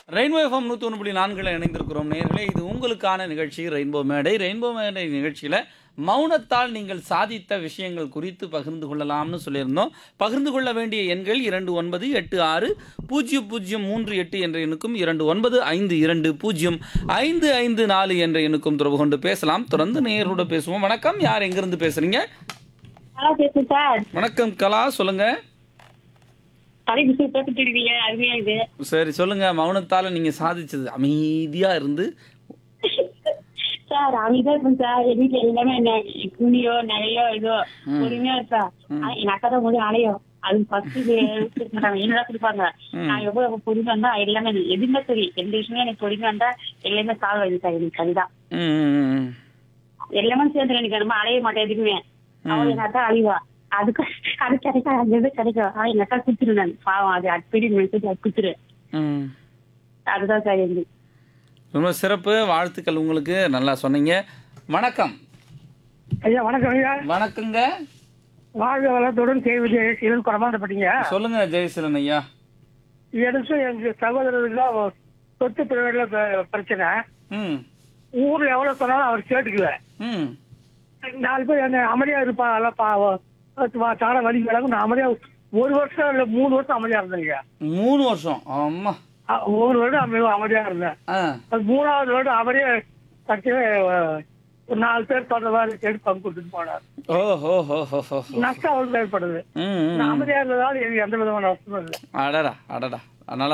Rainbow FM நூற்றி ஒன்று புள்ளி நான்கில் இணைந்திருக்கிறோம் நேர்களே இது உங்களுக்கான நிகழ்ச்சி ரெயின்போ மேடை ரெயின்போ மேடை நிகழ்ச்சியில் மௌனத்தால் நீங்கள் சாதித்த விஷயங்கள் குறித்து பகிர்ந்து கொள்ளலாம்னு சொல்லியிருந்தோம் பகிர்ந்து கொள்ள வேண்டிய எண்கள் இரண்டு ஒன்பது எட்டு ஆறு பூஜ்ஜியம் பூஜ்ஜியம் மூன்று எட்டு என்ற எண்ணுக்கும் இரண்டு ஒன்பது ஐந்து இரண்டு பூஜ்ஜியம் ஐந்து ஐந்து நாலு என்ற எண்ணுக்கும் தொடர்பு கொண்டு பேசலாம் தொடர்ந்து நேயரோட பேசுவோம் வணக்கம் யார் எங்கிருந்து பேசுறீங்க நல்லா பேசுங்க சார் வணக்கம் கலா சொல்லுங்க தலைப்பு சார் பேசிட்டு இருக்கீங்க அருமையா இது சரி சொல்லுங்க மௌனத்தால் நீங்க சாதிச்சது அமைதியா இருந்து சார் அமைதியா இருக்கும் சார் எங்க வீட்டுல எல்லாமே என்ன துணியோ நகையோ இதோ பொறுமையா இருக்கா ஆனா எங்க அக்கா தான் முதல் அலையும் அது ஃபர்ஸ்ட் மாட்டாங்க என்னதான் கொடுப்பாங்க நான் எவ்வளவு பொறுமையா இருந்தா எல்லாமே எனக்கு எதுவுமே சரி எந்த விஷயமே எனக்கு பொறுமையா இருந்தா எல்லாமே சால்வ் ஆயிடுது சார் எனக்கு அதுதான் ம், ம், ம். எல்லாமே சேர்ந்து எனக்கு ரொம்ப அலைய மாட்டேன் எதுக்குமே அவன் எங்க அக்கா அழிவா அதுக்கு அது கிடைக்கும் அது எது கிடைக்கும் ஆனா எங்க அக்கா குத்துரு நான் பாவம் அது அது பெரிய மெசேஜ் அது குத்துரு ம். அதுதான் சார் எனக்கு ரொம்ப சிறப்பு வாழ்த்துக்கள் உங்களுக்கு நல்லா சொன்னீங்க வணக்கம் ஐயா வணக்கம் ஐயா வணக்கங்க வாழ்க வளத்துடன் கேள்வி இதன் குறமாண்டப்பட்டீங்க சொல்லுங்க ஜெயசீலன் ஐயா எடுத்து எங்க சகோதரருக்கு சொத்து பிரிவுல பிரச்சனை ம் ஊர்ல எவ்வளவு சொன்னாலும் அவர் கேட்டுக்கல ம் நாலு பேர் என்ன அமைதியா இருப்பா எல்லாம் பாவம் தான வலி கிடக்கும் நான் அமைதியா ஒரு வருஷம் இல்ல மூணு வருஷம் அமைதியா இருந்தேங்க மூணு வருஷம் ஆமா அ- ஒரு வருடம் அமை- அமைதியா இருந்தேன் ஆ அது மூணாவது வருடம் அவரே கட்சியில ஒரு நாலு பேர் சொன்ன மாதிரி கேட்டு பங்கு கொடுத்துட்டு போனார் ஓ ஹோ ஹோ ஹோ ஹோ நஷ்டம் அவருக்கு ஏற்படுது ம் ம், நான் ம் அமைதியா இருந்ததால எனக்கு எந்த விதமான நஷ்டமும் இல்லை அடடா அடடா அதனால